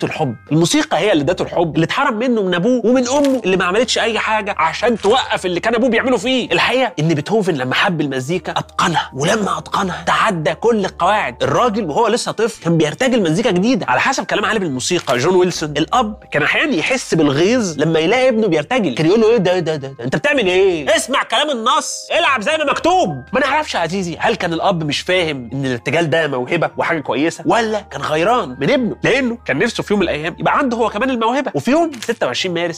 اديته الحب الموسيقى هي اللي ادته الحب اللي اتحرم منه من ابوه ومن امه اللي ما عملتش اي حاجه عشان توقف اللي كان ابوه بيعمله فيه الحقيقه ان بيتهوفن لما حب المزيكا اتقنها ولما اتقنها تعدى كل القواعد الراجل وهو لسه طفل كان بيرتجل مزيكا جديده على حسب كلام عالم الموسيقى جون ويلسون الاب كان احيانا يحس بالغيظ لما يلاقي ابنه بيرتجل كان يقول له ايه ده ده ده, ده. انت بتعمل ايه اسمع كلام النص العب زي ما مكتوب ما نعرفش يا عزيزي هل كان الاب مش فاهم ان الارتجال ده موهبه وحاجه كويسه ولا كان غيران من ابنه لانه كان نفسه في يوم من الايام يبقى عنده هو كمان الموهبه وفي يوم 26 مارس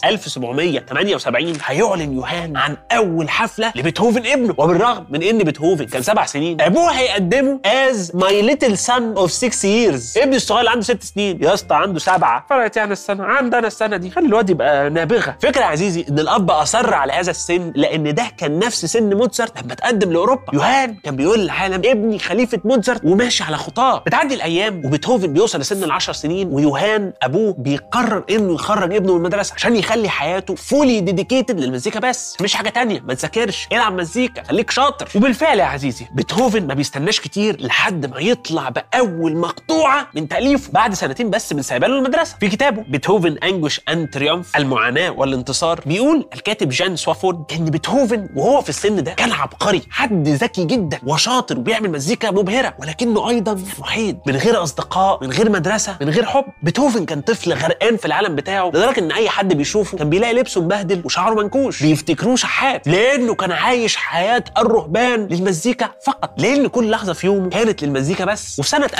1778 هيعلن يوهان عن اول حفله لبيتهوفن ابنه وبالرغم من ان بيتهوفن كان سبع سنين ابوه هيقدمه از ماي ليتل سان اوف 6 ييرز ابني الصغير اللي عنده ست سنين يا اسطى عنده سبعه فرقت يعني السنه عندنا السنه دي خلي الواد يبقى نابغه فكره يا عزيزي ان الاب اصر على هذا السن لان ده كان نفس سن موتسارت لما تقدم لاوروبا يوهان كان بيقول للعالم ابني خليفه موتسارت وماشي على خطاه بتعدي الايام وبيتهوفن بيوصل لسن العشر سنين ويوهان ابوه بيقرر انه يخرج ابنه من المدرسه عشان يخلي حياته فولي ديديكيتد للمزيكا بس مش حاجه تانية ما تذاكرش العب مزيكا خليك شاطر وبالفعل يا عزيزي بيتهوفن ما بيستناش كتير لحد ما يطلع باول مقطوعه من تاليفه بعد سنتين بس من سايباله المدرسه في كتابه بيتهوفن انجوش ان تريومف المعاناه والانتصار بيقول الكاتب جان سوافورد ان بيتهوفن وهو في السن ده كان عبقري حد ذكي جدا وشاطر وبيعمل مزيكا مبهره ولكنه ايضا وحيد من غير اصدقاء من غير مدرسه من غير حب بيتهوفن كان طفل غرقان في العالم بتاعه لدرجه ان اي حد بيشوفه كان بيلاقي لبسه مبهدل وشعره منكوش بيفتكروه شحات لانه كان عايش حياه الرهبان للمزيكا فقط لان كل لحظه في يومه كانت للمزيكا بس وفي سنه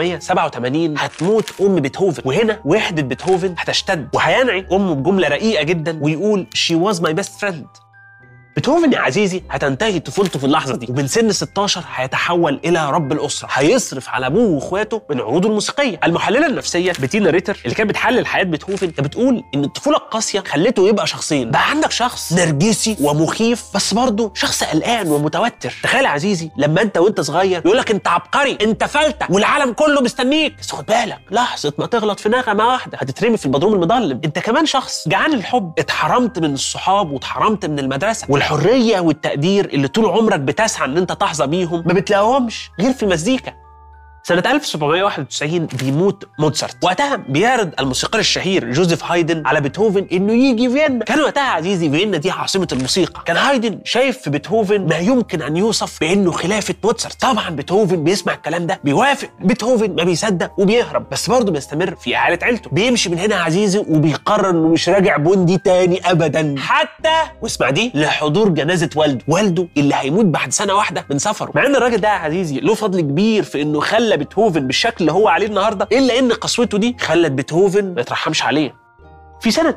1987 هتموت ام بيتهوفن وهنا وحده بيتهوفن هتشتد وهينعي امه بجمله رقيقه جدا ويقول شي واز ماي بيست فريند بيتهوفن يا عزيزي هتنتهي طفولته في اللحظه دي ومن سن 16 هيتحول الى رب الاسره هيصرف على ابوه واخواته من عروضه الموسيقيه المحلله النفسيه بتينا ريتر اللي كانت بتحلل حياه بيتهوفن كانت بتقول ان الطفوله القاسيه خلته يبقى شخصين بقى عندك شخص نرجسي ومخيف بس برضه شخص قلقان ومتوتر تخيل يا عزيزي لما انت وانت صغير يقول لك انت عبقري انت فلته والعالم كله مستنيك بس خد بالك لحظه ما تغلط في نغمه واحده هتترمي في البدروم المظلم انت كمان شخص جعان الحب اتحرمت من الصحاب واتحرمت من المدرسه والحريه والتقدير اللي طول عمرك بتسعى ان انت تحظى بيهم ما بتلاقيهمش غير في المزيكا سنة 1791 بيموت موتسارت وقتها بيعرض الموسيقار الشهير جوزيف هايدن على بيتهوفن انه يجي فيينا كان وقتها عزيزي فيينا دي عاصمة الموسيقى كان هايدن شايف في بيتهوفن ما يمكن ان يوصف بانه خلافة موتسارت طبعا بيتهوفن بيسمع الكلام ده بيوافق بيتهوفن ما بيصدق وبيهرب بس برضه بيستمر في اعالة عيلته بيمشي من هنا يا عزيزي وبيقرر انه مش راجع بوندي تاني ابدا حتى واسمع دي لحضور جنازة والده والده اللي هيموت بعد سنة واحدة من سفره مع ان الراجل ده يا عزيزي له فضل كبير في انه خلى بيتهوفن بالشكل اللي هو عليه النهارده الا ان قسوته دي خلت بيتهوفن ما يترحمش عليه في سنة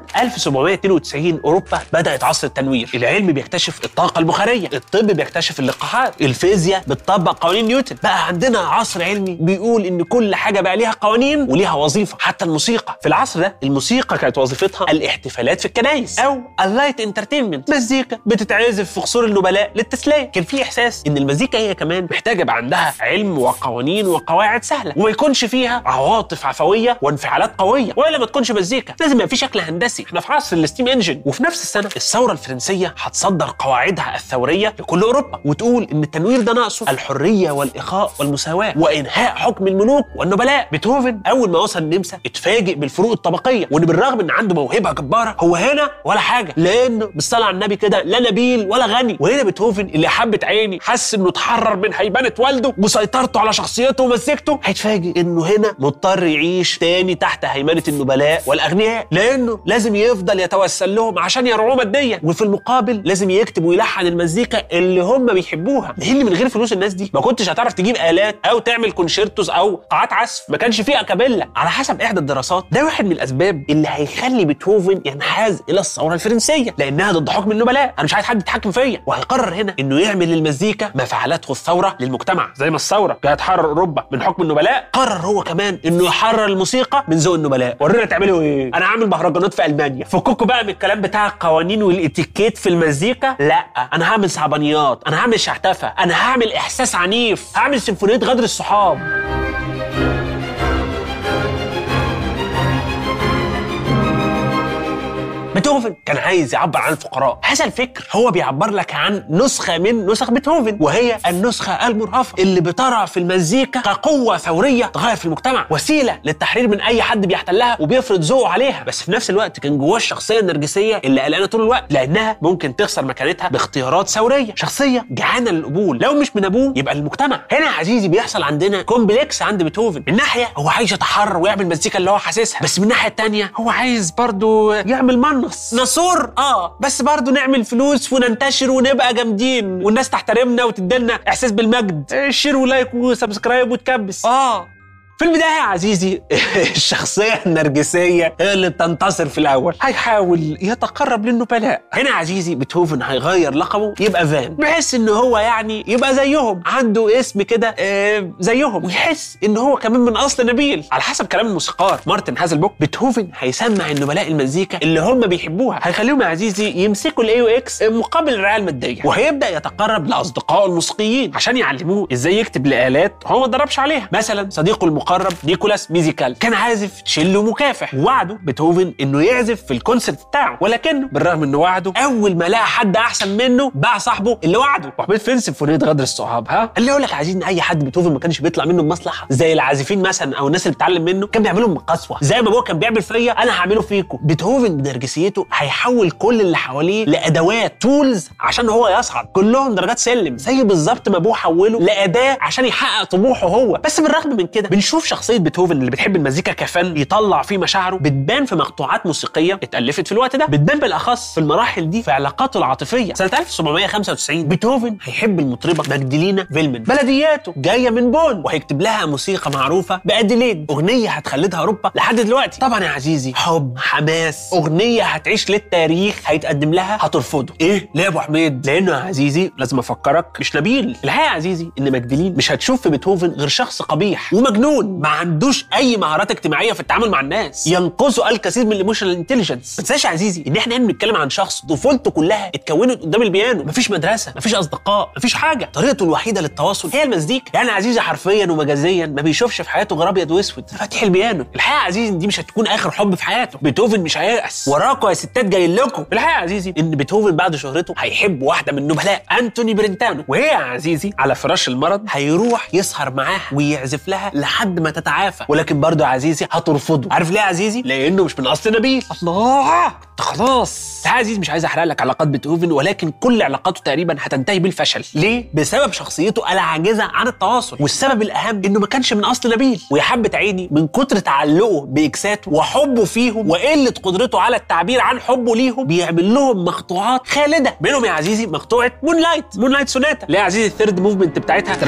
1792 أوروبا بدأت عصر التنوير العلم بيكتشف الطاقة البخارية الطب بيكتشف اللقاحات الفيزياء بتطبق قوانين نيوتن بقى عندنا عصر علمي بيقول إن كل حاجة بقى ليها قوانين وليها وظيفة حتى الموسيقى في العصر ده الموسيقى كانت وظيفتها الاحتفالات في الكنايس أو اللايت انترتينمنت مزيكا بتتعزف في قصور النبلاء للتسلية كان في إحساس إن المزيكا هي كمان محتاجة يبقى عندها علم وقوانين وقواعد سهلة وما يكونش فيها عواطف عفوية وانفعالات قوية ولا ما تكونش مزيكا لازم يبقى في شكل هندسي احنا في عصر الستيم انجن وفي نفس السنه الثوره الفرنسيه هتصدر قواعدها الثوريه لكل اوروبا وتقول ان التنوير ده ناقصه الحريه والاخاء والمساواه وانهاء حكم الملوك والنبلاء بيتهوفن اول ما وصل النمسا اتفاجئ بالفروق الطبقيه وان بالرغم ان عنده موهبه جباره هو هنا ولا حاجه لانه بالصلاه على النبي كده لا نبيل ولا غني وهنا بيتهوفن اللي حبت عيني حس انه اتحرر من هيبنه والده وسيطرته على شخصيته ومزيكته هيتفاجئ انه هنا مضطر يعيش تاني تحت هيمنه النبلاء والاغنياء لانه لازم يفضل يتوسل لهم عشان يرعوه ماديا وفي المقابل لازم يكتب ويلحن المزيكا اللي هم بيحبوها لان من غير فلوس الناس دي ما كنتش هتعرف تجيب الات او تعمل كونشيرتوز او قاعات عزف ما كانش فيه اكابيلا على حسب احدى الدراسات ده واحد من الاسباب اللي هيخلي بيتهوفن ينحاز الى الثوره الفرنسيه لانها ضد حكم النبلاء انا مش عايز حد يتحكم فيا وهيقرر هنا انه يعمل للمزيكا ما فعلته الثوره للمجتمع زي ما الثوره كانت تحرر اوروبا من حكم النبلاء قرر هو كمان انه يحرر الموسيقى من ذوق النبلاء ورينا تعملوا ايه انا عامل مهرجانات في المانيا فككوا بقى من الكلام بتاع القوانين والاتيكيت في المزيكا لا انا هعمل صعبانيات انا هعمل شحتفه انا هعمل احساس عنيف هعمل سيمفونيه غدر الصحاب بيتهوفن كان عايز يعبر عن الفقراء هذا الفكر هو بيعبر لك عن نسخه من نسخ بيتهوفن وهي النسخه المرهفه اللي بترى في المزيكا كقوه ثوريه تغير في المجتمع وسيله للتحرير من اي حد بيحتلها وبيفرض ذوقه عليها بس في نفس الوقت كان جواه الشخصيه النرجسيه اللي قلقانه طول الوقت لانها ممكن تخسر مكانتها باختيارات ثوريه شخصيه جعانه للقبول لو مش من ابوه يبقى المجتمع هنا يا عزيزي بيحصل عندنا كومبلكس عند بيتهوفن من ناحيه هو عايز يتحرر ويعمل مزيكا اللي هو حاسسها بس من الناحيه التانيه هو عايز برضو يعمل منص نصور اه بس برضو نعمل فلوس وننتشر ونبقى جامدين والناس تحترمنا وتدينا احساس بالمجد شير ولايك وسبسكرايب وتكبس اه في البداية يا عزيزي الشخصية النرجسية هي اللي بتنتصر في الأول هيحاول يتقرب للنبلاء هنا يا عزيزي بيتهوفن هيغير لقبه يبقى فان بحيث إن هو يعني يبقى زيهم عنده اسم كده آه زيهم ويحس إن هو كمان من أصل نبيل على حسب كلام الموسيقار مارتن هازلبوك بيتهوفن هيسمع النبلاء المزيكا اللي هم بيحبوها هيخليهم يا عزيزي يمسكوا الاي او اكس مقابل الرعاية المادية وهيبدأ يتقرب لأصدقائه الموسيقيين عشان يعلموه ازاي يكتب لآلات هو ما اتدربش عليها مثلا صديقه المقرب نيكولاس ميزيكال كان عازف تشيلو مكافح ووعده بيتهوفن انه يعزف في الكونسرت بتاعه ولكنه بالرغم انه وعده اول ما لقى حد احسن منه باع صاحبه اللي وعده وحبيت فين سيمفونيه غدر الصحاب ها اللي يقول لك عايزين اي حد بيتهوفن ما كانش بيطلع منه بمصلحه زي العازفين مثلا او الناس اللي بتتعلم منه كان بيعملهم بقسوه زي ما ابوه كان بيعمل فيا انا هعمله فيكم بيتهوفن بنرجسيته هيحول كل اللي حواليه لادوات تولز عشان هو يصعد كلهم درجات سلم زي بالظبط ما ابوه حوله لاداه عشان يحقق طموحه هو بس بالرغم من كده بنشوف شخصيه بيتهوفن اللي بتحب المزيكا كفن يطلع فيه مشاعره بتبان في مقطوعات موسيقيه اتالفت في الوقت ده بتبان بالاخص في المراحل دي في علاقاته العاطفيه سنه 1795 بيتهوفن هيحب المطربه ماجدلينا فيلمن بلدياته جايه من بون وهيكتب لها موسيقى معروفه باديليد اغنيه هتخلدها اوروبا لحد دلوقتي طبعا يا عزيزي حب حماس اغنيه هتعيش للتاريخ هيتقدم لها هترفضه ايه ليه يا ابو حميد لانه يا عزيزي لازم افكرك مش نبيل الحقيقه يا عزيزي ان ماجدلين مش هتشوف في بيتهوفن غير شخص قبيح ومجنون ما عندوش اي مهارات اجتماعيه في التعامل مع الناس ينقصه الكثير من الايموشنال انتليجنس ما تنساش يا عزيزي ان احنا هنا بنتكلم عن شخص طفولته كلها اتكونت قدام البيانو مفيش مدرسه مفيش اصدقاء مفيش حاجه طريقته الوحيده للتواصل هي المزيكا يعني يا عزيزي حرفيا ومجازيا ما بيشوفش في حياته غير ابيض واسود فاتح البيانو الحقيقه يا عزيزي إن دي مش هتكون اخر حب في حياته بيتهوفن مش هييأس وراكوا يا ستات جايين لكم الحقيقه يا عزيزي ان بيتهوفن بعد شهرته هيحب واحده من نبلاء انتوني برنتانو وهي يا عزيزي على فراش المرض هيروح يسهر معاها ويعزف لها لحد ما تتعافى ولكن برضه يا عزيزي هترفضه عارف ليه يا عزيزي لانه مش من اصل نبيل الله انت خلاص يا عزيزي مش عايز احرق لك علاقات بيتهوفن ولكن كل علاقاته تقريبا هتنتهي بالفشل ليه بسبب شخصيته العاجزه عن التواصل والسبب الاهم انه ما كانش من اصل نبيل ويا حبه عيني من كتر تعلقه باكساته وحبه فيهم وقله قدرته على التعبير عن حبه ليهم بيعمل لهم مقطوعات خالده منهم يا عزيزي مقطوعه مون لايت مون لايت سوناتا اللي يا عزيزي الثيرد موفمنت بتاعتها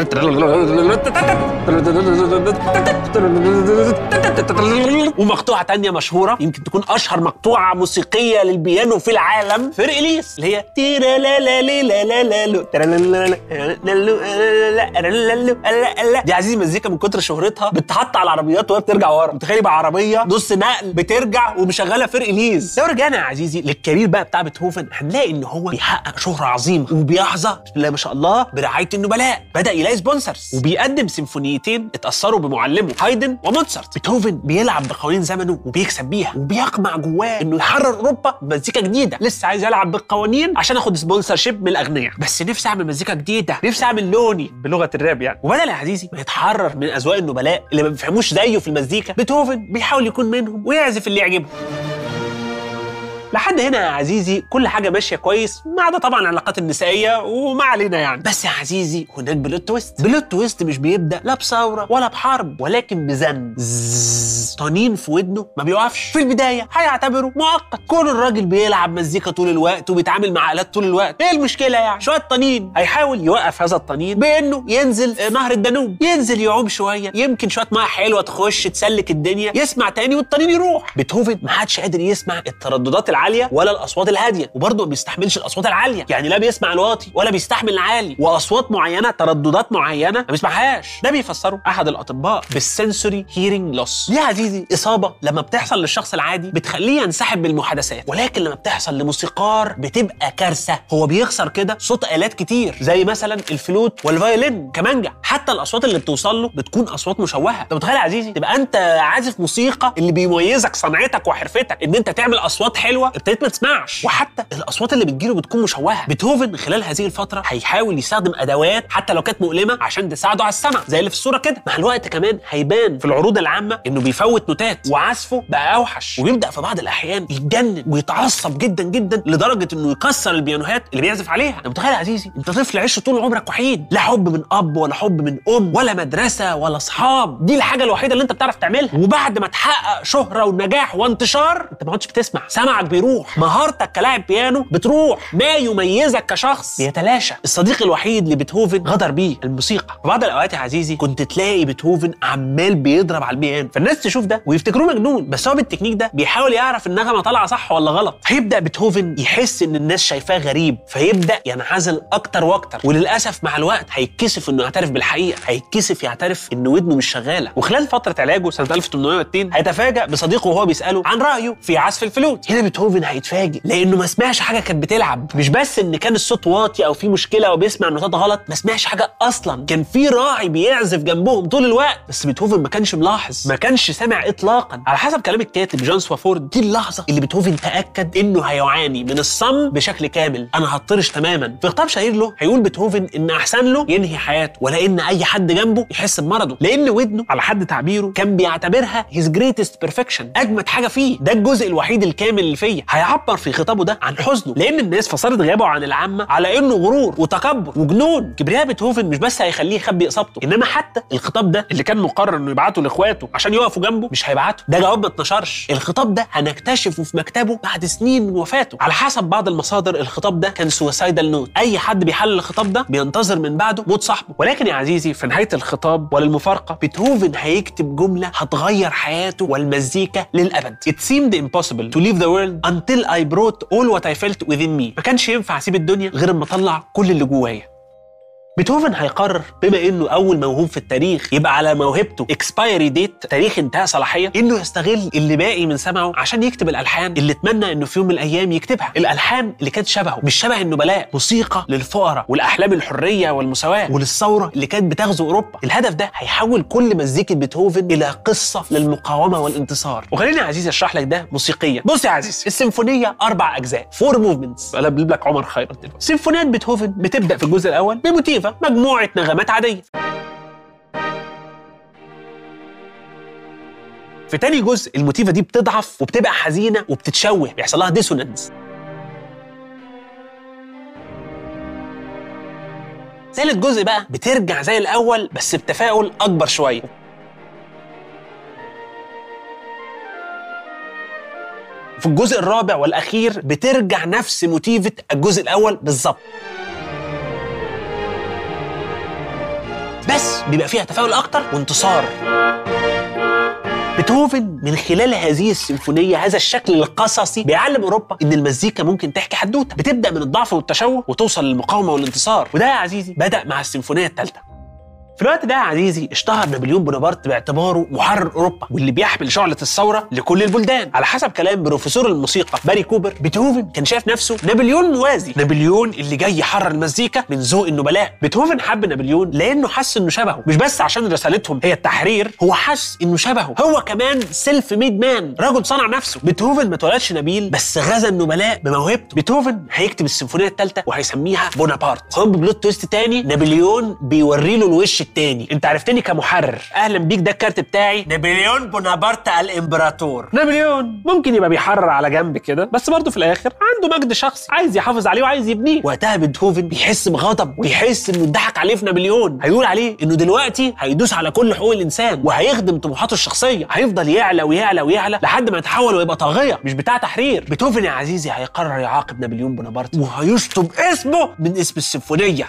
ومقطوعه تانية مشهوره يمكن تكون اشهر مقطوعه موسيقيه للبيانو في العالم فرق اليس اللي هي تيرا لا لا لي لا لا لا لو تيرا لا لا لا لا لا لا لا لا لا دي يا عزيزي مزيكا من كتر شهرتها بتتحط على العربيات وهي بترجع ورا متخيل يبقى عربيه نص نقل بترجع ومشغله فرق اليس لو رجعنا يا عزيزي للكارير بقى بتاع بيتهوفن هنلاقي ان هو بيحقق شهره عظيمه وبيحظى بسم الله ما شاء الله برعايه النبلاء بدا يلاقي سبونسرز وبيقدم سيمفونيتين اتاثروا بمعلمه هايدن وموتسارت بيتهوفن بيلعب بقوانين زمنه وبيكسب بيها وبيقمع جواه انه يحرر اوروبا بمزيكا جديده لسه عايز العب بالقوانين عشان اخد سبونسر شيب من الاغنياء بس نفسي اعمل مزيكا جديده نفسي اعمل لوني بلغه الراب يعني وبدل يا عزيزي ما يتحرر من اذواق النبلاء اللي ما بيفهموش زيه في المزيكا بيتهوفن بيحاول يكون منهم ويعزف اللي يعجبه لحد هنا يا عزيزي كل حاجه ماشيه كويس ما عدا طبعا العلاقات النسائيه وما علينا يعني بس يا عزيزي هناك بلوت تويست بلوت تويست مش بيبدا لا بثوره ولا بحرب ولكن بزن زzzz. طنين في ودنه ما بيوقفش في البدايه هيعتبره مؤقت كل الراجل بيلعب مزيكا طول الوقت وبيتعامل مع آلات طول الوقت ايه المشكله يعني شويه طنين هيحاول يوقف هذا الطنين بانه ينزل آه، نهر الدانوب ينزل يعوم شويه يمكن شويه ميه حلوه تخش تسلك الدنيا يسمع تاني والطنين يروح بيتهوفن ما عادش قادر يسمع الترددات العاليه ولا الاصوات الهاديه وبرضه ما بيستحملش الاصوات العاليه يعني لا بيسمع الواطي ولا بيستحمل العالي واصوات معينه ترددات معينه ما بيسمعهاش ده بيفسره احد الاطباء بالسنسوري هيرنج لوس دي يا عزيزي اصابه لما بتحصل للشخص العادي بتخليه ينسحب من المحادثات ولكن لما بتحصل لموسيقار بتبقى كارثه هو بيخسر كده صوت الات كتير زي مثلا الفلوت والفيولين كمانجا حتى الاصوات اللي بتوصل له بتكون اصوات مشوهه انت متخيل يا عزيزي تبقى انت عازف موسيقى اللي بيميزك صنعتك وحرفتك ان انت تعمل اصوات حلوه ابتديت ما تسمعش وحتى الاصوات اللي بتجيله بتكون مشوهه بيتهوفن خلال هذه الفتره هيحاول يستخدم ادوات حتى لو كانت مؤلمه عشان تساعده على السمع زي اللي في الصوره كده مع الوقت كمان هيبان في العروض العامه انه بيفوت نوتات وعزفه بقى اوحش ويبدا في بعض الاحيان يتجنن ويتعصب جدا جدا لدرجه انه يكسر البيانوهات اللي بيعزف عليها انت متخيل يا عزيزي انت طفل عشت طول عمرك وحيد لا حب من اب ولا حب من ام ولا مدرسه ولا اصحاب دي الحاجه الوحيده اللي انت بتعرف تعملها وبعد ما تحقق شهره ونجاح وانتشار انت ما عدتش بتسمع سمعك بيروح مهارتك كلاعب بيانو بتروح ما يميزك كشخص بيتلاشى الصديق الوحيد لبيتهوفن غدر بيه الموسيقى في بعض الاوقات يا عزيزي كنت تلاقي بيتهوفن عمال بيضرب على البيانو فالناس تشوف ده ويفتكروه مجنون بس هو بالتكنيك ده بيحاول يعرف النغمه طالعه صح ولا غلط هيبدا بيتهوفن يحس ان الناس شايفاه غريب فيبدا ينعزل اكتر واكتر وللاسف مع الوقت هيتكسف انه يعترف بالحقيقه هيتكسف يعترف ان ودنه مش شغاله وخلال فتره علاجه سنه 1802 هيتفاجأ بصديقه وهو بيساله عن رايه في عزف الفلوت هنا بيتهوفن هيتفاجئ لانه ما سمعش حاجه كانت بتلعب مش بس ان كان الصوت واطي او في مشكله او بيسمع نوتات غلط ما سمعش حاجه اصلا كان في راعي بيعزف جنبهم طول الوقت بس بيتهوفن ما كانش ملاحظ ما كانش سامع اطلاقا على حسب كلام الكاتب جون سوافورد دي اللحظه اللي بيتهوفن تاكد انه هيعاني من الصم بشكل كامل انا هطرش تماما في خطاب شهير له هيقول بيتهوفن ان احسن له ينهي حياته ولا ان اي حد جنبه يحس بمرضه لان ودنه على حد تعبيره كان بيعتبرها هيز جريتست بيرفكشن اجمد حاجه فيه ده الجزء الوحيد الكامل اللي فيا هيعبر في خطابه ده عن حزنه لان الناس فسرت غيابه عن العامه على انه غرور وتكبر وجنون كبرياء بيتهوفن مش بس هيخليه يخبي اصابته انما حتى الخطاب ده اللي كان مقرر انه يبعته لاخواته عشان يقفوا جنبه مش هيبعته ده جواب ما اتنشرش الخطاب ده هنكتشفه في مكتبه بعد سنين من وفاته على حسب بعض المصادر الخطاب ده كان سوسايدال نوت اي حد بيحلل الخطاب ده بينتظر من بعده موت صاحبه ولكن يا عزيزي في نهايه الخطاب وللمفارقه بيتهوفن هيكتب جمله هتغير حياته والمزيكا للابد It seemed impossible to leave the world until I brought all what I felt within me ما كانش ينفع اسيب الدنيا غير اما اطلع كل اللي جوايا بيتهوفن هيقرر بما انه اول موهوب في التاريخ يبقى على موهبته اكسبايري ديت تاريخ انتهاء صلاحيه انه يستغل اللي باقي من سمعه عشان يكتب الالحان اللي اتمنى انه في يوم من الايام يكتبها الالحان اللي كانت شبهه مش شبه النبلاء موسيقى للفقراء والاحلام الحريه والمساواه وللثوره اللي كانت بتغزو اوروبا الهدف ده هيحول كل مزيكه بيتهوفن الى قصه للمقاومه والانتصار وخليني يا عزيزي اشرح لك ده موسيقيا بص يا عزيزي السيمفونيه اربع اجزاء فور موفمنتس اقلب لك عمر خيرت دلوقتي سيمفونيات بيتهوفن بتبدا في الجزء الاول بموتيفا مجموعه نغمات عاديه في تاني جزء الموتيفا دي بتضعف وبتبقى حزينه وبتتشوه بيحصل لها ديسونانس ثالث جزء بقى بترجع زي الاول بس بتفاؤل اكبر شويه في الجزء الرابع والاخير بترجع نفس موتيفة الجزء الاول بالظبط بس بيبقى فيها تفاؤل اكتر وانتصار بيتهوفن من خلال هذه السيمفونيه هذا الشكل القصصي بيعلم اوروبا ان المزيكا ممكن تحكي حدوته بتبدا من الضعف والتشوه وتوصل للمقاومه والانتصار وده يا عزيزي بدا مع السيمفونيه الثالثه في الوقت ده يا عزيزي اشتهر نابليون بونابرت باعتباره محرر اوروبا واللي بيحمل شعله الثوره لكل البلدان على حسب كلام بروفيسور الموسيقى باري كوبر بيتهوفن كان شايف نفسه نابليون موازي نابليون اللي جاي يحرر المزيكا من ذوق النبلاء بيتهوفن حب نابليون لانه حس انه شبهه مش بس عشان رسالتهم هي التحرير هو حس انه شبهه هو كمان سيلف ميد مان رجل صنع نفسه بيتهوفن ما اتولدش نبيل بس غزا النبلاء بموهبته بيتهوفن هيكتب السيمفونيه الثالثه وهيسميها بونابرت هوب بلوت تويست تاني نابليون بيوري له الوش التاني انت عرفتني كمحرر اهلا بيك ده الكارت بتاعي نابليون بونابرت الامبراطور نابليون ممكن يبقى بيحرر على جنب كده بس برضه في الاخر عنده مجد شخصي عايز يحافظ عليه وعايز يبنيه وقتها بيتهوفن بيحس بغضب ويحس انه اتضحك عليه في نابليون هيقول عليه انه دلوقتي هيدوس على كل حقوق الانسان وهيخدم طموحاته الشخصيه هيفضل يعلى ويعلى ويعلى لحد ما يتحول ويبقى طاغيه مش بتاع تحرير بيتهوفن يا عزيزي هيقرر يعاقب نابليون بونابرت وهيشطب اسمه من اسم السيمفونيه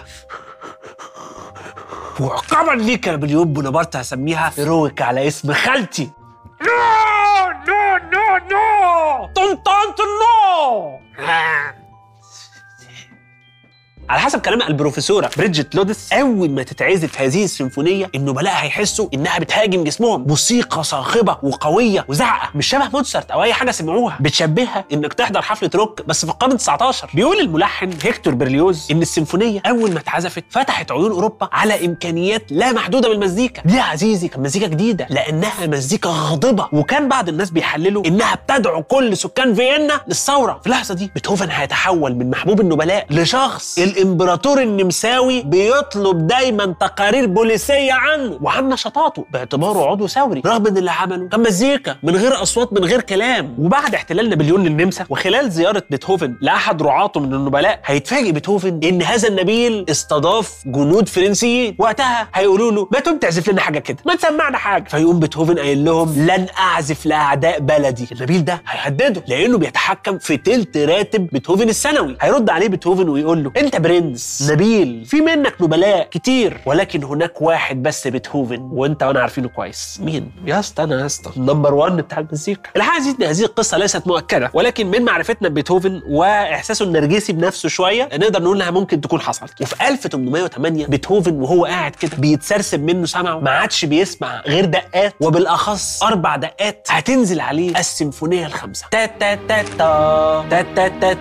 وعقابا ليك يا نابليون بونابرت هسميها هيرويك على اسم خالتي نو نو نو نو طنطنت نو على حسب كلام البروفيسوره بريدجيت لودس اول ما تتعزف هذه السيمفونيه النبلاء هيحسوا انها بتهاجم جسمهم موسيقى صاخبه وقويه وزعقه مش شبه موتسارت او اي حاجه سمعوها بتشبهها انك تحضر حفله روك بس في القرن 19 بيقول الملحن هيكتور برليوز ان السيمفونيه اول ما اتعزفت فتحت عيون اوروبا على امكانيات لا محدوده من المزيكا دي يا عزيزي كانت مزيكا جديده لانها مزيكا غاضبه وكان بعض الناس بيحللوا انها بتدعو كل سكان فيينا للثوره في اللحظه دي بيتهوفن هيتحول من محبوب النبلاء لشخص الامبراطور النمساوي بيطلب دايما تقارير بوليسيه عنه وعن نشاطاته باعتباره عضو ثوري رغم ان اللي عمله كان مزيكا من غير اصوات من غير كلام وبعد احتلال نابليون للنمسا وخلال زياره بيتهوفن لاحد رعاته من النبلاء هيتفاجئ بيتهوفن ان هذا النبيل استضاف جنود فرنسيين وقتها هيقولوا له ما تقوم تعزف لنا حاجه كده ما تسمعنا حاجه فيقوم بيتهوفن قايل لهم لن اعزف لاعداء بلدي النبيل ده هيهدده لانه بيتحكم في تلت راتب بيتهوفن السنوي هيرد عليه بيتهوفن ويقول له انت برنس نبيل في منك نبلاء كتير ولكن هناك واحد بس بيتهوفن وانت وانا عارفينه كويس مين يا اسطى انا يا اسطى نمبر 1 بتاع المزيكا الحقيقه دي ان هذه القصه ليست مؤكده ولكن من معرفتنا ببيتهوفن واحساسه النرجسي بنفسه شويه نقدر نقول انها ممكن تكون حصلت وفي 1808 بيتهوفن وهو قاعد كده بيتسرسب منه سمعه ما عادش بيسمع غير دقات وبالاخص اربع دقات هتنزل عليه السيمفونيه الخامسه تا تا تا تا تا تا تا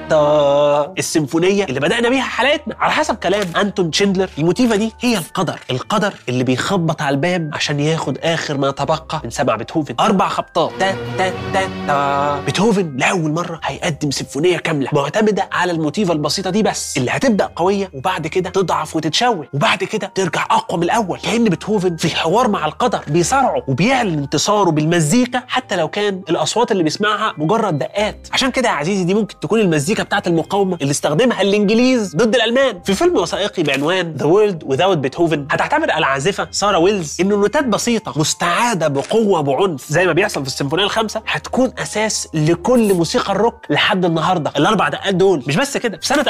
تا السيمفونيه اللي بدانا بيها حلقتنا على حسب كلام انتون تشندلر الموتيفه دي هي القدر القدر اللي بيخبط على الباب عشان ياخد اخر ما تبقى من سمع بيتهوفن اربع خبطات تا تا تا تا بيتهوفن لاول مره هيقدم سيمفونيه كامله معتمده على الموتيفه البسيطه دي بس اللي هتبدا قويه وبعد كده تضعف وتتشوه وبعد كده ترجع اقوى من الاول كان بيتهوفن في حوار مع القدر بيصارعه وبيعلن انتصاره بالمزيكا حتى لو كان الاصوات اللي بيسمعها مجرد دقات عشان كده يا عزيزي دي ممكن تكون المزيكا بتاعت المقاومه اللي استخدمها الانجليز ضد الالمان في فيلم وثائقي بعنوان ذا وورلد without بيتهوفن هتعتبر العازفه ساره ويلز انه نوتات بسيطه مستعاده بقوه وعنف زي ما بيحصل في السيمفونيه الخامسه هتكون اساس لكل موسيقى الروك لحد النهارده الاربع دقات دول مش بس كده في سنه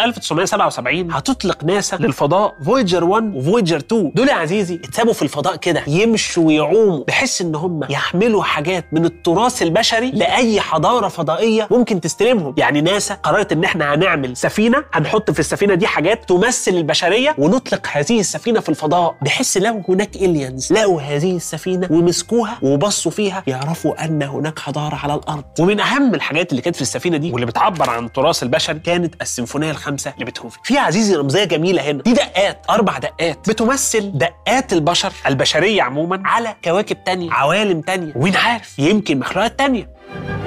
1977 هتطلق ناسا للفضاء فويجر 1 وفويجر 2 دول يا عزيزي اتسابوا في الفضاء كده يمشوا ويعوموا بحيث ان هم يحملوا حاجات من التراث البشري لاي حضاره فضائيه ممكن تستلمهم يعني ناسا قررت ان احنا هنعمل سفينه هنحط في السفينه دي حاجات تمثل البشريه ونطلق هذه السفينه في الفضاء بحيث لو هناك الينز لقوا هذه السفينه ومسكوها وبصوا فيها يعرفوا ان هناك حضاره على الارض ومن اهم الحاجات اللي كانت في السفينه دي واللي بتعبر عن التراث البشري كانت السيمفونيه الخامسه لبيتهوفن في يا عزيزي رمزيه جميله هنا دي دقات اربع دقات بتمثل دقات البشر البشريه عموما على كواكب تانية عوالم تانية ومين عارف يمكن مخلوقات تانية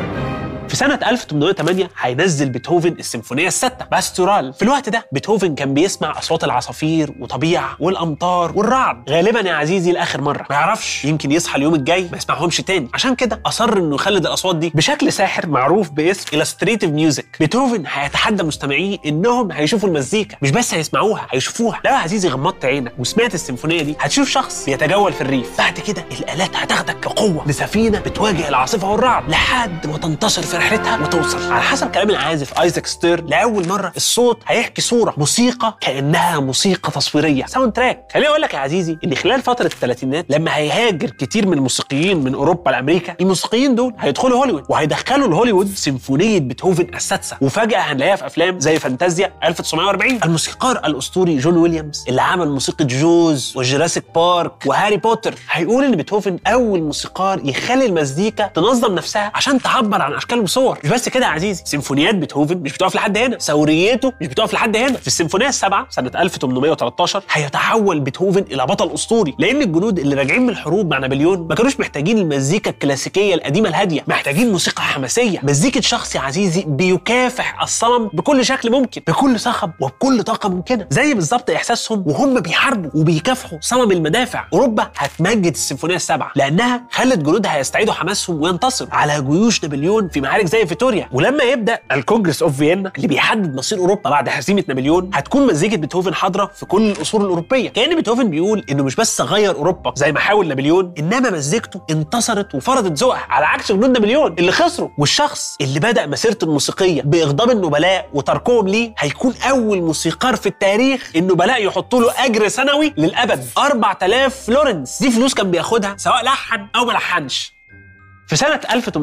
في سنة 1808 هينزل بيتهوفن السيمفونية الستة باستورال في الوقت ده بيتهوفن كان بيسمع أصوات العصافير وطبيعة والأمطار والرعد غالبا يا عزيزي لآخر مرة ما يعرفش يمكن يصحى اليوم الجاي ما يسمعهمش تاني عشان كده أصر إنه يخلد الأصوات دي بشكل ساحر معروف باسم illustrative ميوزك بيتهوفن هيتحدى مستمعيه إنهم هيشوفوا المزيكا مش بس هيسمعوها هيشوفوها لو يا عزيزي غمضت عينك وسمعت السيمفونية دي هتشوف شخص بيتجول في الريف بعد كده الآلات هتاخدك كقوة لسفينة بتواجه العاصفة والرعد لحد ما تنتصر في رحلتها وتوصل على حسب كلام العازف ايزاك ستير لاول مره الصوت هيحكي صوره موسيقى كانها موسيقى تصويريه ساوند تراك خليني اقول لك يا عزيزي ان خلال فتره الثلاثينات لما هيهاجر كتير من الموسيقيين من اوروبا لامريكا الموسيقيين دول هيدخلوا هوليوود وهيدخلوا لهوليوود سيمفونيه بيتهوفن السادسه وفجاه هنلاقيها في افلام زي فانتازيا 1940 الموسيقار الاسطوري جون ويليامز اللي عمل موسيقى جوز وجراسيك بارك وهاري بوتر هيقول ان بيتهوفن اول موسيقار يخلي المزيكا تنظم نفسها عشان تعبر عن اشكال وصور مش بس كده يا عزيزي سيمفونيات بيتهوفن مش بتقف لحد هنا ثوريته مش بتقف لحد هنا في السيمفونيه السابعه سنه 1813 هيتحول بيتهوفن الى بطل اسطوري لان الجنود اللي راجعين من الحروب مع نابليون ما كانوش محتاجين المزيكا الكلاسيكيه القديمه الهاديه محتاجين موسيقى حماسيه مزيكه شخص يا عزيزي بيكافح الصنم بكل شكل ممكن بكل صخب وبكل طاقه ممكنه زي بالظبط احساسهم وهم بيحاربوا وبيكافحوا صنم المدافع اوروبا هتمجد السيمفونيه السابعه لانها خلت جنودها يستعيدوا حماسهم وينتصروا على جيوش نابليون في معارك زي فيتوريا ولما يبدا الكونجرس اوف فيينا اللي بيحدد مصير اوروبا بعد هزيمه نابليون هتكون مزيكه بيتهوفن حاضره في كل القصور الاوروبيه كان بيتهوفن بيقول انه مش بس غير اوروبا زي ما حاول نابليون انما مزيكته انتصرت وفرضت ذوقها على عكس جنود نابليون اللي خسروا والشخص اللي بدا مسيرته الموسيقيه باغضاب النبلاء وتركهم ليه هيكون اول موسيقار في التاريخ النبلاء يحطوا له اجر سنوي للابد 4000 فلورنس دي فلوس كان بياخدها سواء لحن او ما لحنش في سنه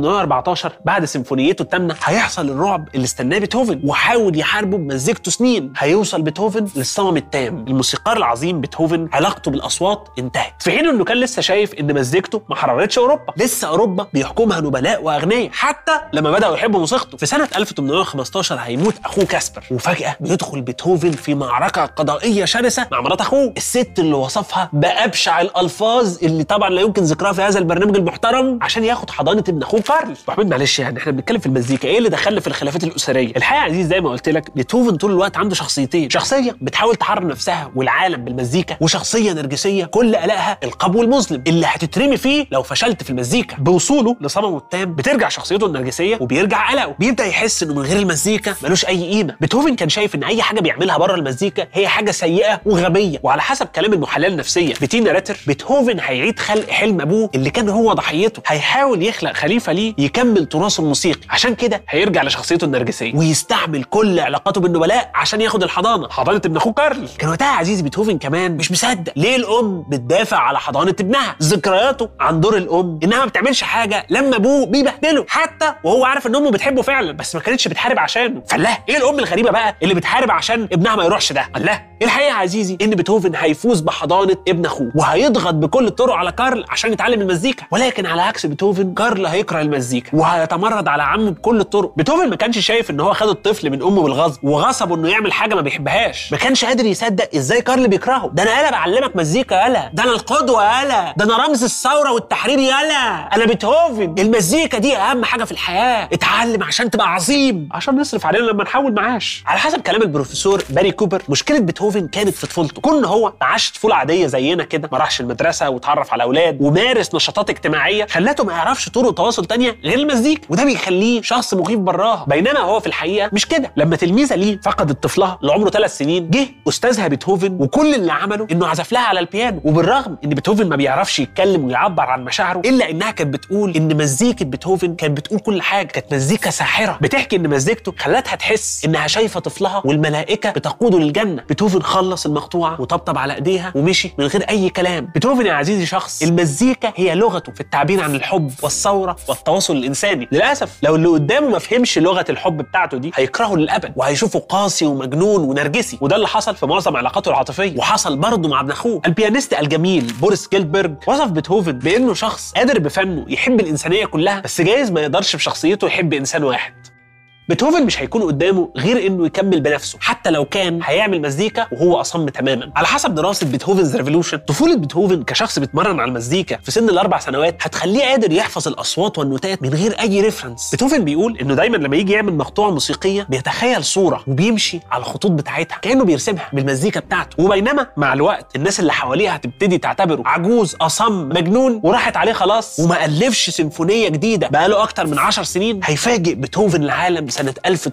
1814 بعد سيمفونيته الثامنه هيحصل الرعب اللي استناه بيتهوفن وحاول يحاربه بمزيكته سنين هيوصل بيتهوفن للصمم التام الموسيقار العظيم بيتهوفن علاقته بالاصوات انتهت في حين انه كان لسه شايف ان مزيكته ما حررتش اوروبا لسه اوروبا بيحكمها نبلاء واغنياء حتى لما بداوا يحبوا موسيقته في سنه 1815 هيموت اخوه كاسبر وفجاه بيدخل بيتهوفن في معركه قضائيه شرسه مع مرات اخوه الست اللي وصفها بابشع الالفاظ اللي طبعا لا يمكن ذكرها في هذا البرنامج المحترم عشان ياخد حضانه ابن اخوه كارل محمود معلش يعني احنا بنتكلم في المزيكا ايه اللي دخلنا في الخلافات الاسريه الحقيقه يا عزيز زي ما قلت لك بيتهوفن طول الوقت عنده شخصيتين شخصيه بتحاول تحرر نفسها والعالم بالمزيكا وشخصيه نرجسيه كل قلقها القبو المظلم اللي هتترمي فيه لو فشلت في المزيكا بوصوله لصممه التام بترجع شخصيته النرجسيه وبيرجع قلقه بيبدا يحس انه من غير المزيكا ملوش اي قيمه بيتهوفن كان شايف ان اي حاجه بيعملها بره المزيكا هي حاجه سيئه وغبيه وعلى حسب كلام المحلله النفسيه بتينا راتر بيتهوفن هيعيد خلق حلم ابوه اللي كان هو ضحيته هيحاول يخلق خليفه ليه يكمل تراثه الموسيقي عشان كده هيرجع لشخصيته النرجسيه ويستعمل كل علاقاته بالنبلاء عشان ياخد الحضانه حضانه ابن اخوه كارل كان وقتها عزيزي بيتهوفن كمان مش مصدق ليه الام بتدافع على حضانه ابنها ذكرياته عن دور الام انها ما بتعملش حاجه لما ابوه بيبهدله حتى وهو عارف ان امه بتحبه فعلا بس ما كانتش بتحارب عشانه فالله ايه الام الغريبه بقى اللي بتحارب عشان ابنها ما يروحش ده الله الحقيقه يا عزيزي ان بيتهوفن هيفوز بحضانه ابن اخوه وهيضغط بكل الطرق على كارل عشان يتعلم المزيكا ولكن على عكس بيتهوفن كارل هيكره المزيكا وهيتمرد على عمه بكل الطرق بيتهوفن ما كانش شايف ان هو خد الطفل من امه بالغصب وغصبه انه يعمل حاجه ما بيحبهاش ما كانش قادر يصدق ازاي كارل بيكرهه ده انا يالا بعلمك مزيكا يالا ده انا القدوه يالا ده انا رمز الثوره والتحرير يالا انا بيتهوفن المزيكا دي اهم حاجه في الحياه اتعلم عشان تبقى عظيم عشان نصرف علينا لما نحول معاش على حسب كلام البروفيسور باري كوبر مشكله بيتهوفن كانت في طفولته كون هو ما عاش طفوله عاديه زينا كده ما راحش المدرسه وتعرف على اولاد ومارس نشاطات اجتماعيه خلته ما يعرفش طرق تواصل تانية غير المزيكا وده بيخليه شخص مخيف براها بينما هو في الحقيقه مش كده لما تلميذه ليه فقدت طفلها اللي عمره ثلاث سنين جه استاذها بيتهوفن وكل اللي عمله انه عزف لها على البيانو وبالرغم ان بيتهوفن ما بيعرفش يتكلم ويعبر عن مشاعره الا انها كانت بتقول ان مزيكه بيتهوفن كانت بتقول كل حاجه كانت مزيكا ساحره بتحكي ان مزيكته خلتها تحس انها شايفه طفلها والملائكه بتقوده للجنه بيتهوفن خلص المقطوعه وطبطب على ايديها ومشي من غير اي كلام بيتهوفن يا عزيزي شخص المزيكا هي لغته في التعبير عن الحب والثوره والتواصل الانساني للاسف لو اللي قدامه ما فهمش لغه الحب بتاعته دي هيكرهه للابد وهيشوفه قاسي ومجنون ونرجسي وده اللي حصل في معظم علاقاته العاطفيه وحصل برضه مع ابن اخوه البيانيست الجميل بوريس جيلبرج وصف بيتهوفن بانه شخص قادر بفنه يحب الانسانيه كلها بس جايز ما يقدرش بشخصيته يحب انسان واحد بيتهوفن مش هيكون قدامه غير انه يكمل بنفسه حتى لو كان هيعمل مزيكا وهو اصم تماما على حسب دراسه بيتهوفنز ريفولوشن طفوله بيتهوفن كشخص بيتمرن على المزيكا في سن الاربع سنوات هتخليه قادر يحفظ الاصوات والنوتات من غير اي ريفرنس بيتهوفن بيقول انه دايما لما يجي يعمل مقطوعه موسيقيه بيتخيل صوره وبيمشي على الخطوط بتاعتها كانه بيرسمها بالمزيكا بتاعته وبينما مع الوقت الناس اللي حواليه هتبتدي تعتبره عجوز اصم مجنون وراحت عليه خلاص وما الفش سيمفونيه جديده بقاله اكتر من 10 سنين هيفاجئ بيتهوفن العالم سنه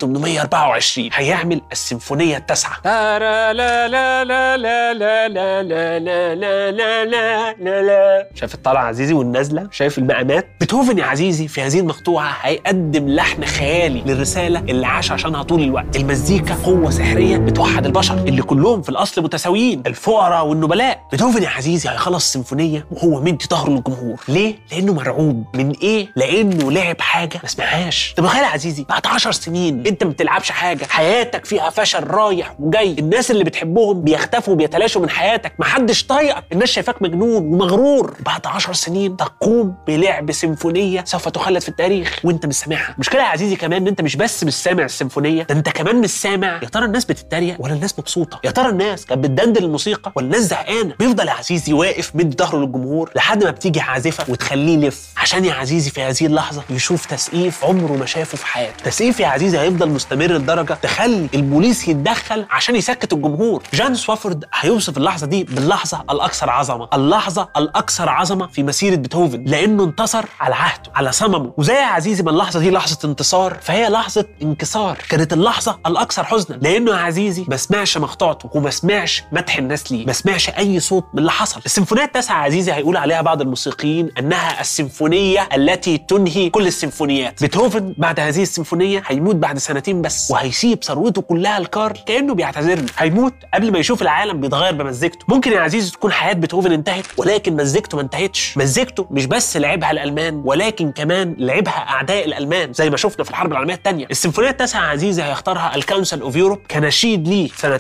1824 هيعمل السيمفونيه التاسعه لا لا لا لا لا لا لا لا لا لا لا لا لا لا شايف الطلعه عزيزي والنازله شايف المقامات بيتهوفن يا عزيزي في هذه المقطوعه هيقدم لحن خيالي للرساله اللي عاش عشانها طول الوقت المزيكا قوه سحريه بتوحد البشر اللي كلهم في الاصل متساويين الفقراء والنبلاء بيتهوفن يا عزيزي هيخلص السيمفونيه وهو مدي ظهره للجمهور ليه لانه مرعوب من ايه لانه لعب حاجه ما سمعهاش طب تخيل يا عزيزي بعد 10 سنين انت ما بتلعبش حاجه حياتك فيها فشل رايح وجاي الناس اللي بتحبهم بيختفوا وبيتلاشوا من حياتك محدش طايقك الناس شايفاك مجنون ومغرور بعد 10 سنين تقوم بلعب سيمفونيه سوف تخلد في التاريخ وانت مش سامعها المشكله يا عزيزي كمان ان انت مش بس مش سامع السيمفونيه ده انت كمان مش سامع يا ترى الناس بتتريق ولا الناس مبسوطه يا ترى الناس كانت بتدندن الموسيقى ولا الناس زهقانه بيفضل يا عزيزي واقف مدي ظهره للجمهور لحد ما بتيجي عازفه وتخليه يلف عشان يا عزيزي في هذه اللحظه يشوف تسقيف عمره ما شافه في حياته تسقيف يا عزيزي هيفضل مستمر لدرجه تخلي البوليس يتدخل عشان يسكت الجمهور جان سوافورد هيوصف اللحظه دي باللحظه الاكثر عظمه اللحظه الاكثر عظمه في مسيره بيتهوفن لانه انتصر على عهده على صممه وزي يا عزيزي ما اللحظه دي لحظه انتصار فهي لحظه انكسار كانت اللحظه الاكثر حزنا لانه يا عزيزي ما سمعش مقطوعته وما سمعش مدح الناس ليه ما سمعش اي صوت من اللي حصل السيمفونيه التاسعه يا عزيزي هيقول عليها بعض الموسيقيين انها السيمفونيه التي تنهي كل السيمفونيات بيتهوفن بعد هذه السيمفونيه هيموت بعد سنتين بس وهيسيب ثروته كلها لكارل كانه بيعتذر له هيموت قبل ما يشوف العالم بيتغير بمزيكته ممكن يا عزيزي تكون حياه بيتهوفن انتهت ولكن مزيكته ما انتهتش مزيكته مش بس لعبها الالمان ولكن كمان لعبها اعداء الالمان زي ما شفنا في الحرب العالميه الثانيه السيمفونيه التاسعه يا عزيزي هيختارها الكونسل اوف يوروب كنشيد ليه سنه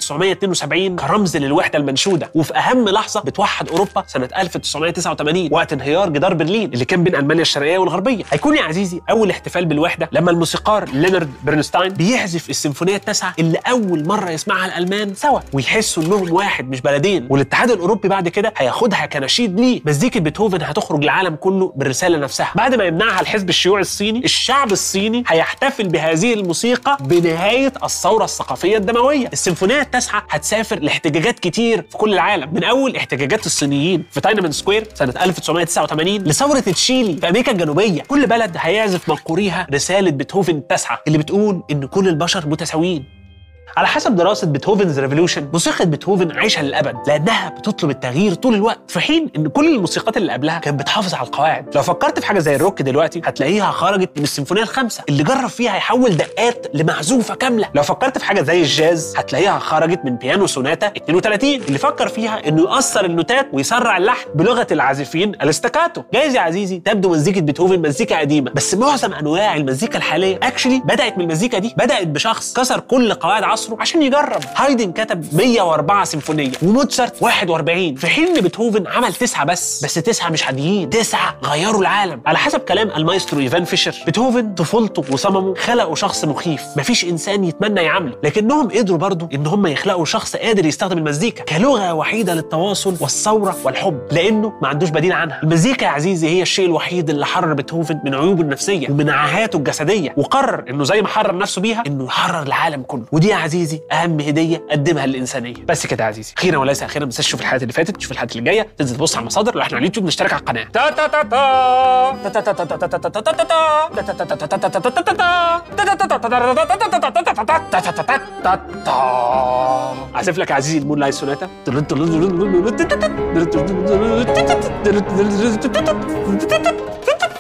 1972 كرمز للوحده المنشوده وفي اهم لحظه بتوحد اوروبا سنه 1989 وقت انهيار جدار برلين اللي كان بين المانيا الشرقيه والغربيه هيكون يا عزيزي اول احتفال بالوحده لما الموسيقار لينارد برنستاين بيعزف السيمفونيه التاسعه اللي اول مره يسمعها الالمان سوا ويحسوا انهم واحد مش بلدين والاتحاد الاوروبي بعد كده هياخدها كنشيد ليه مزيكه بيتهوفن هتخرج للعالم كله بالرساله نفسها بعد ما يمنعها الحزب الشيوعي الصيني الشعب الصيني هيحتفل بهذه الموسيقى بنهايه الثوره الثقافيه الدمويه السيمفونيه التاسعه هتسافر لاحتجاجات كتير في كل العالم من اول احتجاجات الصينيين في تاينمان سكوير سنه 1989 لثوره تشيلي في امريكا الجنوبيه كل بلد هيعزف من قوريها رساله بيتهوفن التاسعه اللي بتقول ان كل البشر متساويين على حسب دراسة بيتهوفنز ريفولوشن موسيقى بيتهوفن عايشة للأبد لأنها بتطلب التغيير طول الوقت في حين إن كل الموسيقات اللي قبلها كانت بتحافظ على القواعد لو فكرت في حاجة زي الروك دلوقتي هتلاقيها خرجت من السيمفونية الخامسة اللي جرب فيها يحول دقات لمعزوفة كاملة لو فكرت في حاجة زي الجاز هتلاقيها خرجت من بيانو سوناتا 32 اللي فكر فيها إنه يقصر النوتات ويسرع اللحن بلغة العازفين الاستاكاتو جايز يا عزيزي تبدو مزيكة بيتهوفن مزيكا قديمة بس معظم أنواع المزيكا الحالية اكشلي بدأت من المزيكا دي بدأت بشخص كسر كل قواعد عصره عشان يجرب هايدن كتب 104 سيمفونيه وموتسارت 41 في حين ان بيتهوفن عمل تسعه بس بس تسعه مش عاديين تسعه غيروا العالم على حسب كلام المايسترو ايفان فيشر بيتهوفن طفولته وصممه خلقوا شخص مخيف مفيش انسان يتمنى يعامله لكنهم قدروا برضو ان هم يخلقوا شخص قادر يستخدم المزيكا كلغه وحيده للتواصل والثوره والحب لانه ما عندوش بديل عنها المزيكا يا عزيزي هي الشيء الوحيد اللي حرر بيتهوفن من عيوبه النفسيه ومن عاهاته الجسديه وقرر انه زي ما حرر نفسه بيها انه يحرر العالم كله ودي يا عزيزي اهم هديه قدمها للانسانيه بس كده يا عزيزي اخيرا وليس اخيرا ما تنساش تشوف الحلقات اللي فاتت تشوف الحلقات اللي جايه تنزل تبص على المصادر لو احنا على اليوتيوب نشترك على القناه تا تا تا تا تا تا تا تا تا تا تا تا تا تا عازف لك يا عزيزي المون لايت سوناتا